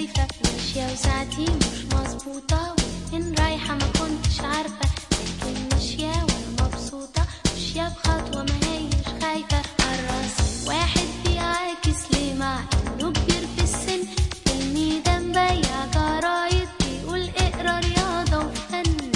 خايفة ماشية وساعتي مش مظبوطة وين رايحة ما كنتش عارفة لكن ماشية وانا مبسوطة ماشية بخطوة ما هيش خايفة الراس واحد بيعاكس ليه مع انه كبير في السن في الميدان بيع جرايد بيقول اقرا رياضة وفن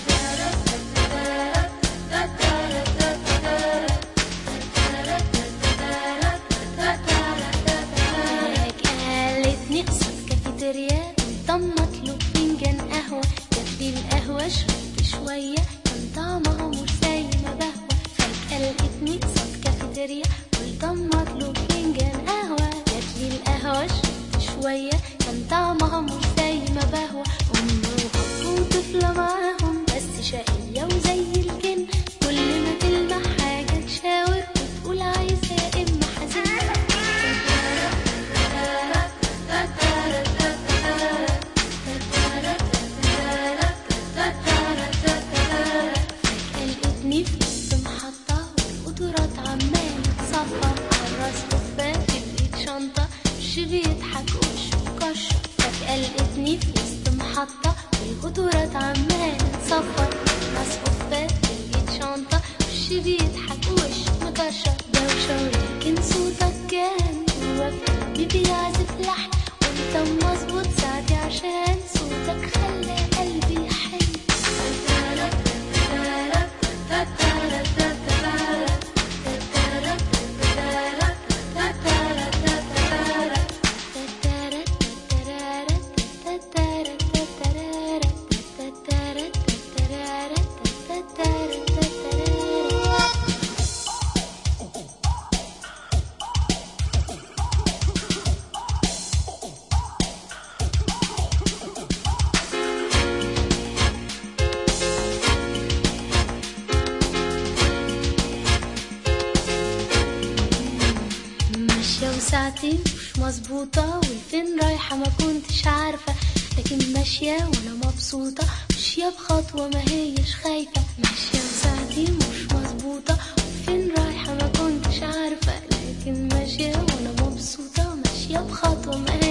قالتني قصاد كافيتيريا طم اطلب فنجان قهوة جات لي القهوة شربت شوية كان طعمها مش زي ما بهوى فجأة لقيتني قصاد كافيتيريا قلت اما اطلب فنجان قهوة جات لي القهوة شربت شوية كان طعمها مش زي ما بهوى أم وأب وطفلة معاهم بس شقية وزي الجن كل ما تلمح حاجة تشاور وتقول عايزة يا إما حزينة لقيتني في وسط محطة والقطورات عمالة تصفر عالراس قفة في الإيد شنطة وش بيضحك وشه مكشر فجأة لقيتني في وسط محطة والقطورات عمالة تصفر راس قفة في الإيد شنطة وش بيضحك وشه مكشر دوشة ولكن صوتك كان جوا في قلبي بيعزف لحن وانت مظبوط ساعتي عشان صوتك خلى قلبي يحن ماشية وساعتي مش مظبوطة والفين رايحة ما كنتش عارفة لكن ماشية وانا مبسوطة ماشية بخطوة ما هيش خايفة ماشية وساعتي مش مظبوطة والفين رايحة ما كنتش عارفة لكن ماشية وانا مبسوطة ماشية بخطوة ما